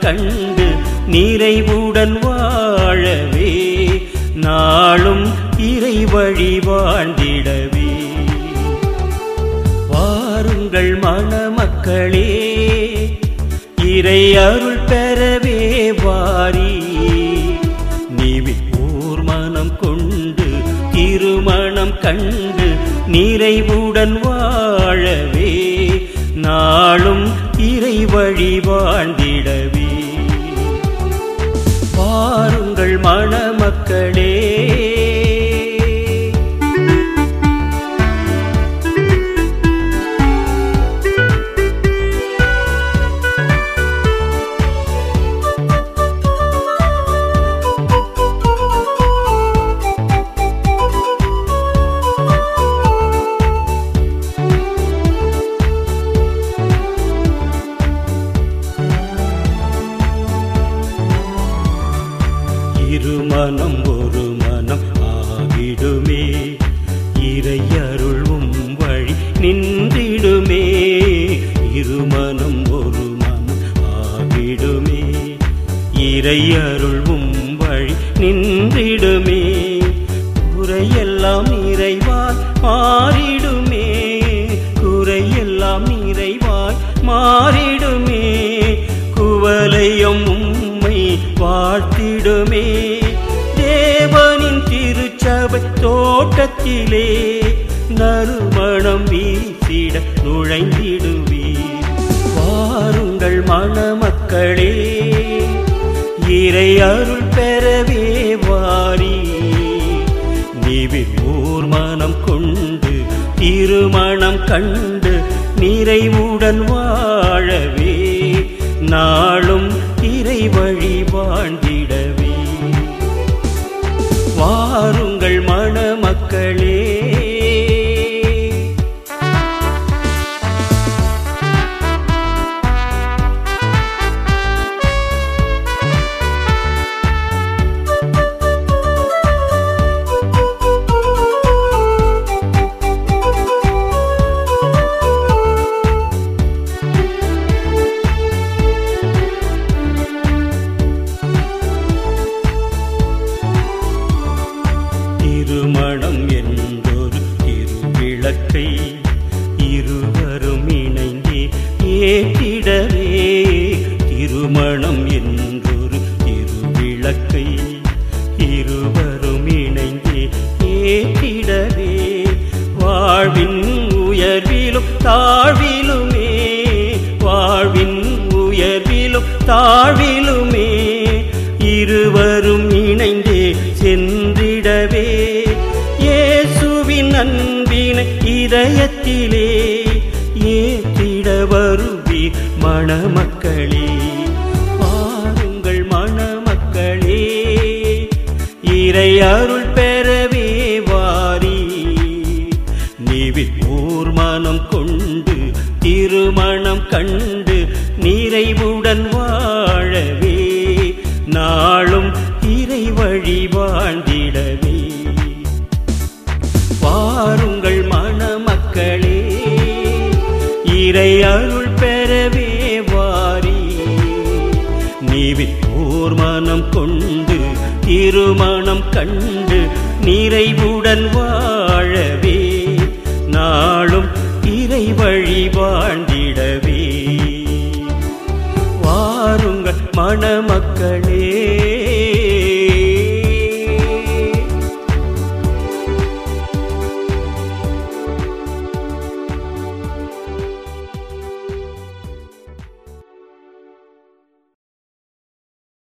கண்டு நிறைவுடன் வாழவே நாளும் இறை வழி வாழ்ந்திடவே வாருங்கள் மணமக்களே இறை அருள் பெறவே வாரி நீவி ஓர் மனம் கொண்டு திருமணம் கண்டு நிறைவுடன் வாழவே நாளும் இறை வழி வாழ்ந்திடவே வாருங்கள் மணமக்களே இருமனம் ஒரு மனம் ஆகிடுமே இறை அருள்வும் வழி நின்றிடுமே இருமனம் ஒரு மனம் ஆகிடுமே இறை அருள்வும் வழி நின்றிடுமே குறையெல்லாம் நிறைவாய் மாறிடுமே குறையெல்லாம் நிறைவாய் மாறிடுமே குவலையும் உம்மை வாழ்த்திடுமே தேவனின் திருச்சபை தோட்டத்திலே நறுமணம் வீசிட நுழைந்திடுவீர் வாருங்கள் மணமக்களே இறை அருள் பெறவே வாரி நீவிர் ஓர் மனம் கொண்டு திருமணம் கண்டு நிறைவுடன் வாழவே நாளும் இறை வழி வாழ்ந்திடவே வாருங்கள் மணமக்களே திருமணம் என்றொரு திருவிளக்கை இருவரும் இணைந்தே ஏற்றிடவே திருமணம் என்றொரு திருவிளக்கை இருவரும் இணைந்தே ஏற்றிடவே வாழ்வின் உயர்விலும் தாழ்விலுமே வாழ்வின் உயர்விலும் தாழ்விலுமே இருவரும் இணைந்தே சென்றிடவே இயேசுவின் அன்பினை இதயத்திலே ஏற்றிட வருவி மணமக்களே பாருங்கள் மணமக்களே இறை அருள் பெறவே வாரி நீவில் ஓர் மனம் கொண்டு திருமணம் கண்டு நிறைவுடன் வாழவே நாளும் இறை வழி வாழ்ந்திடவே வாருங்கள் மணமக்களே இறை அருள் பெறவே வாரி நீவில் ஓர் மனம் கொண்டு திருமணம் கண்டு நிறைவுடன் வா